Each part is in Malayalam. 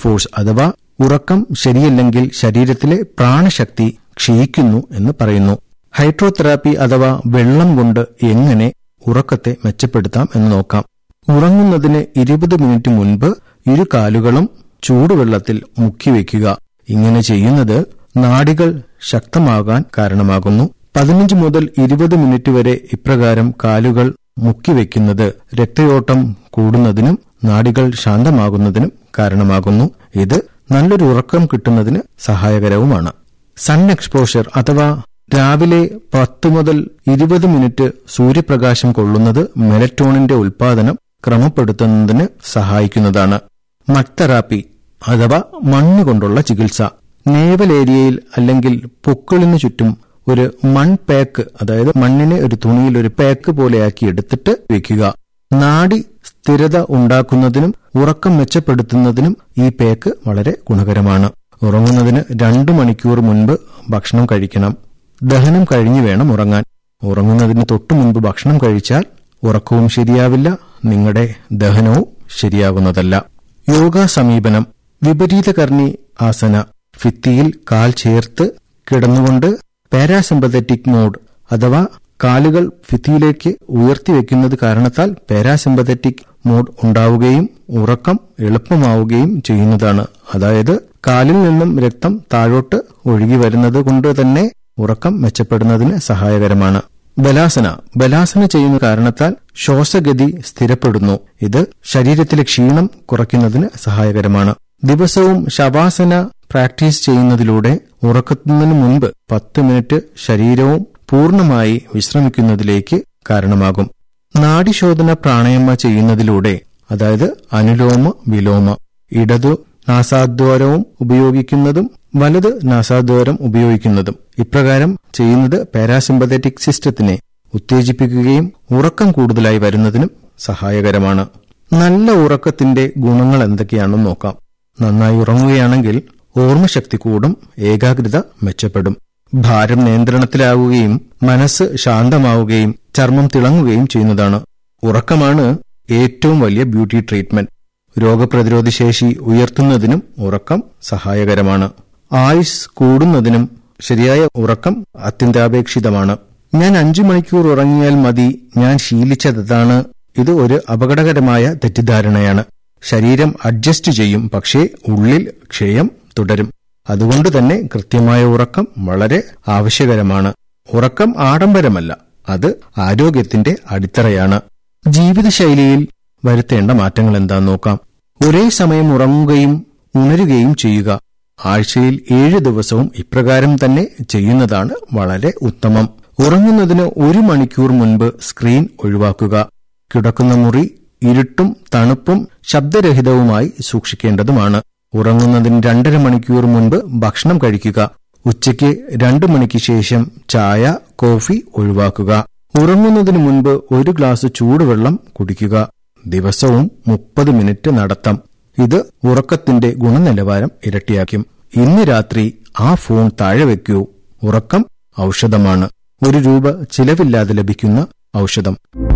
ഫോഴ്സ് അഥവാ ഉറക്കം ശരിയല്ലെങ്കിൽ ശരീരത്തിലെ പ്രാണശക്തി ക്ഷയിക്കുന്നു എന്ന് പറയുന്നു ഹൈഡ്രോതെറാപ്പി അഥവാ വെള്ളം കൊണ്ട് എങ്ങനെ ഉറക്കത്തെ മെച്ചപ്പെടുത്താം എന്ന് നോക്കാം ഉറങ്ങുന്നതിന് ഇരുപത് മിനിറ്റ് മുൻപ് ഇരു കാലുകളും ചൂടുവെള്ളത്തിൽ മുക്കിവെക്കുക ഇങ്ങനെ ചെയ്യുന്നത് നാഡികൾ ശക്തമാകാൻ കാരണമാകുന്നു പതിനഞ്ച് മുതൽ ഇരുപത് മിനിറ്റ് വരെ ഇപ്രകാരം കാലുകൾ മുക്കിവെക്കുന്നത് രക്തയോട്ടം കൂടുന്നതിനും നാഡികൾ ശാന്തമാകുന്നതിനും കാരണമാകുന്നു ഇത് നല്ലൊരു ഉറക്കം കിട്ടുന്നതിന് സഹായകരവുമാണ് സൺ എക്സ്പോഷർ അഥവാ രാവിലെ പത്ത് മുതൽ ഇരുപത് മിനിറ്റ് സൂര്യപ്രകാശം കൊള്ളുന്നത് മെലറ്റോണിന്റെ ഉൽപാദനം ക്രമപ്പെടുത്തുന്നതിന് സഹായിക്കുന്നതാണ് മഡ് തെറാപ്പി അഥവാ മണ്ണ് കൊണ്ടുള്ള ചികിത്സ നേവൽ ഏരിയയിൽ അല്ലെങ്കിൽ പൊക്കിളിനു ചുറ്റും ഒരു മൺ പാക്ക് അതായത് മണ്ണിനെ ഒരു തുണിയിൽ ഒരു പാക്ക് പോലെയാക്കി എടുത്തിട്ട് വെക്കുക നാഡി സ്ഥിരത ഉണ്ടാക്കുന്നതിനും ഉറക്കം മെച്ചപ്പെടുത്തുന്നതിനും ഈ പേക്ക് വളരെ ഗുണകരമാണ് ഉറങ്ങുന്നതിന് രണ്ടു മണിക്കൂർ മുൻപ് ഭക്ഷണം കഴിക്കണം ദഹനം കഴിഞ്ഞു വേണം ഉറങ്ങാൻ ഉറങ്ങുന്നതിന് തൊട്ടു മുൻപ് ഭക്ഷണം കഴിച്ചാൽ ഉറക്കവും ശരിയാവില്ല നിങ്ങളുടെ ദഹനവും ശരിയാകുന്നതല്ല യോഗ സമീപനം വിപരീതകർണി ആസന ഭിത്തിയിൽ കാൽ ചേർത്ത് കിടന്നുകൊണ്ട് പാരാസിമ്പത്തറ്റിക് മോഡ് അഥവാ കാലുകൾ ഭിത്തിയിലേക്ക് ഉയർത്തിവെക്കുന്നത് കാരണത്താൽ പാരാസിമ്പത്തറ്റിക് മോഡ് ഉണ്ടാവുകയും ഉറക്കം എളുപ്പമാവുകയും ചെയ്യുന്നതാണ് അതായത് കാലിൽ നിന്നും രക്തം താഴോട്ട് ഒഴുകി വരുന്നത് കൊണ്ട് തന്നെ ഉറക്കം മെച്ചപ്പെടുന്നതിന് സഹായകരമാണ് ബലാസന ബലാസന ചെയ്യുന്ന കാരണത്താൽ ശ്വാസഗതി സ്ഥിരപ്പെടുന്നു ഇത് ശരീരത്തിലെ ക്ഷീണം കുറയ്ക്കുന്നതിന് സഹായകരമാണ് ദിവസവും ശവാസന പ്രാക്ടീസ് ചെയ്യുന്നതിലൂടെ ഉറക്കുന്നതിന് മുൻപ് പത്ത് മിനിറ്റ് ശരീരവും പൂർണ്ണമായി വിശ്രമിക്കുന്നതിലേക്ക് കാരണമാകും നാഡിശോധന പ്രാണായാമ ചെയ്യുന്നതിലൂടെ അതായത് അനുലോമ വിലോമ ഇടതു നാസാദ്വാരവും ഉപയോഗിക്കുന്നതും വലത് നാസാദ്വാരം ഉപയോഗിക്കുന്നതും ഇപ്രകാരം ചെയ്യുന്നത് പാരാസിമ്പത്തറ്റിക് സിസ്റ്റത്തിനെ ഉത്തേജിപ്പിക്കുകയും ഉറക്കം കൂടുതലായി വരുന്നതിനും സഹായകരമാണ് നല്ല ഉറക്കത്തിന്റെ ഗുണങ്ങൾ എന്തൊക്കെയാണെന്ന് നോക്കാം നന്നായി ഉറങ്ങുകയാണെങ്കിൽ ഓർമ്മശക്തി കൂടും ഏകാഗ്രത മെച്ചപ്പെടും ഭാരം നിയന്ത്രണത്തിലാവുകയും മനസ്സ് ശാന്തമാവുകയും ചർമ്മം തിളങ്ങുകയും ചെയ്യുന്നതാണ് ഉറക്കമാണ് ഏറ്റവും വലിയ ബ്യൂട്ടി ട്രീറ്റ്മെന്റ് രോഗപ്രതിരോധ ശേഷി ഉയർത്തുന്നതിനും ഉറക്കം സഹായകരമാണ് ആയുസ് കൂടുന്നതിനും ശരിയായ ഉറക്കം അത്യന്താപേക്ഷിതമാണ് ഞാൻ അഞ്ചു മണിക്കൂർ ഉറങ്ങിയാൽ മതി ഞാൻ ശീലിച്ചതാണ് ഇത് ഒരു അപകടകരമായ തെറ്റിദ്ധാരണയാണ് ശരീരം അഡ്ജസ്റ്റ് ചെയ്യും പക്ഷേ ഉള്ളിൽ ക്ഷയം തുടരും അതുകൊണ്ട് തന്നെ കൃത്യമായ ഉറക്കം വളരെ ആവശ്യകരമാണ് ഉറക്കം ആഡംബരമല്ല അത് ആരോഗ്യത്തിന്റെ അടിത്തറയാണ് ജീവിതശൈലിയിൽ വരുത്തേണ്ട മാറ്റങ്ങൾ എന്താന്ന് നോക്കാം ഒരേ സമയം ഉറങ്ങുകയും ഉണരുകയും ചെയ്യുക ആഴ്ചയിൽ ഏഴ് ദിവസവും ഇപ്രകാരം തന്നെ ചെയ്യുന്നതാണ് വളരെ ഉത്തമം ഉറങ്ങുന്നതിന് ഒരു മണിക്കൂർ മുൻപ് സ്ക്രീൻ ഒഴിവാക്കുക കിടക്കുന്ന മുറി ഇരുട്ടും തണുപ്പും ശബ്ദരഹിതവുമായി സൂക്ഷിക്കേണ്ടതുമാണ് ഉറങ്ങുന്നതിന് രണ്ടര മണിക്കൂർ മുൻപ് ഭക്ഷണം കഴിക്കുക ഉച്ചയ്ക്ക് രണ്ടു മണിക്ക് ശേഷം ചായ കോഫി ഒഴിവാക്കുക ഉറങ്ങുന്നതിന് മുൻപ് ഒരു ഗ്ലാസ് ചൂടുവെള്ളം കുടിക്കുക ദിവസവും മുപ്പത് മിനിറ്റ് നടത്തം ഇത് ഉറക്കത്തിന്റെ ഗുണനിലവാരം ഇരട്ടിയാക്കും ഇന്ന് രാത്രി ആ ഫോൺ താഴെ വെക്കൂ ഉറക്കം ഔഷധമാണ് ഒരു രൂപ ചിലവില്ലാതെ ലഭിക്കുന്ന ഔഷധം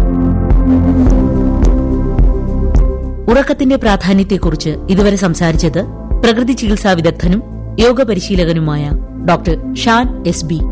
ഉറക്കത്തിന്റെ പ്രാധാന്യത്തെക്കുറിച്ച് ഇതുവരെ സംസാരിച്ചത് പ്രകൃതി ചികിത്സാ വിദഗ്ധനും യോഗ പരിശീലകനുമായ ഡോക്ടർ ഷാൻ എസ് ബി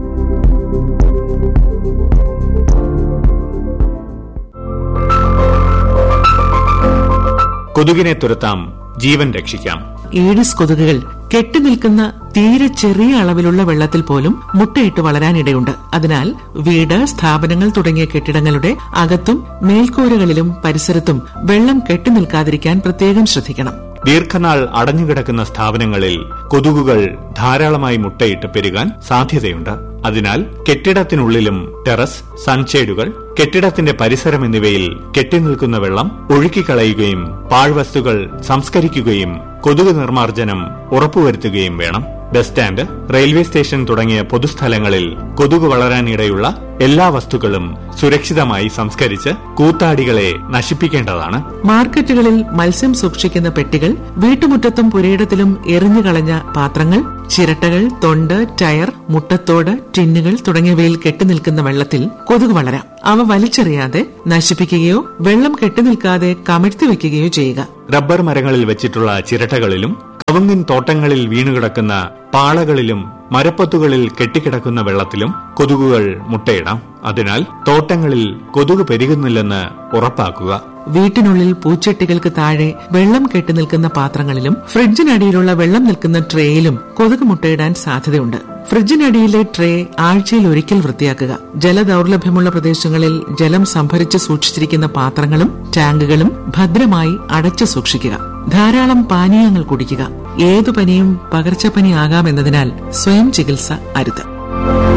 കൊതുകിനെ തുരത്താം ജീവൻ രക്ഷിക്കാം ഏഡിസ് കൊതുകുകൾ കെട്ടിനിൽക്കുന്ന തീരെ ചെറിയ അളവിലുള്ള വെള്ളത്തിൽ പോലും മുട്ടയിട്ട് വളരാനിടയുണ്ട് അതിനാൽ വീട് സ്ഥാപനങ്ങൾ തുടങ്ങിയ കെട്ടിടങ്ങളുടെ അകത്തും മേൽക്കൂരകളിലും പരിസരത്തും വെള്ളം കെട്ടിനിൽക്കാതിരിക്കാൻ പ്രത്യേകം ശ്രദ്ധിക്കണം ദീർഘനാൾ അടഞ്ഞുകിടക്കുന്ന സ്ഥാപനങ്ങളിൽ കൊതുകുകൾ ധാരാളമായി മുട്ടയിട്ട് പെരുകാൻ സാധ്യതയുണ്ട് അതിനാൽ കെട്ടിടത്തിനുള്ളിലും ടെറസ് സൺഷേഡുകൾ കെട്ടിടത്തിന്റെ പരിസരം എന്നിവയിൽ കെട്ടിനിൽക്കുന്ന വെള്ളം ഒഴുക്കിക്കളയുകയും പാഴ്വസ്തുക്കൾ സംസ്കരിക്കുകയും കൊതുക് നിർമ്മാർജ്ജനം ഉറപ്പുവരുത്തുകയും വേണം ബസ് സ്റ്റാൻഡ് റെയിൽവേ സ്റ്റേഷൻ തുടങ്ങിയ പൊതുസ്ഥലങ്ങളിൽ കൊതുക് വളരാനിടയുള്ള എല്ലാ വസ്തുക്കളും സുരക്ഷിതമായി സംസ്കരിച്ച് കൂത്താടികളെ നശിപ്പിക്കേണ്ടതാണ് മാർക്കറ്റുകളിൽ മത്സ്യം സൂക്ഷിക്കുന്ന പെട്ടികൾ വീട്ടുമുറ്റത്തും പുരയിടത്തിലും എറിഞ്ഞുകളഞ്ഞ പാത്രങ്ങൾ ചിരട്ടകൾ തൊണ്ട് ടയർ മുട്ടത്തോട് ടിന്നുകൾ തുടങ്ങിയവയിൽ കെട്ടിനിൽക്കുന്ന വെള്ളത്തിൽ കൊതുക് വളരാം അവ വലിച്ചെറിയാതെ നശിപ്പിക്കുകയോ വെള്ളം കെട്ടിനിൽക്കാതെ കമഴ്ത്തി വെക്കുകയോ ചെയ്യുക റബ്ബർ മരങ്ങളിൽ വെച്ചിട്ടുള്ള ചിരട്ടകളിലും കവുങ്ങിൻ തോട്ടങ്ങളിൽ വീണുകിടക്കുന്ന പാളകളിലും മരപ്പത്തുകളിൽ കെട്ടിക്കിടക്കുന്ന വെള്ളത്തിലും കൊതുകുകൾ മുട്ടയിടാം അതിനാൽ തോട്ടങ്ങളിൽ കൊതുക് പെരുകുന്നില്ലെന്ന് ഉറപ്പാക്കുക വീട്ടിനുള്ളിൽ പൂച്ചെട്ടികൾക്ക് താഴെ വെള്ളം കെട്ടി നിൽക്കുന്ന പാത്രങ്ങളിലും ഫ്രിഡ്ജിനടിയിലുള്ള വെള്ളം നിൽക്കുന്ന ട്രേയിലും കൊതുക് മുട്ടയിടാൻ സാധ്യതയുണ്ട് ഫ്രിഡ്ജിനടിയിലെ ട്രേ ആഴ്ചയിൽ ഒരിക്കൽ വൃത്തിയാക്കുക ജലദൌർലഭ്യമുള്ള പ്രദേശങ്ങളിൽ ജലം സംഭരിച്ച് സൂക്ഷിച്ചിരിക്കുന്ന പാത്രങ്ങളും ടാങ്കുകളും ഭദ്രമായി അടച്ചു സൂക്ഷിക്കുക ധാരാളം പാനീയങ്ങൾ കുടിക്കുക ഏതു പനിയും പകർച്ചപ്പനി ആകാമെന്നതിനാൽ സ്വയം ചികിത്സ അരുത്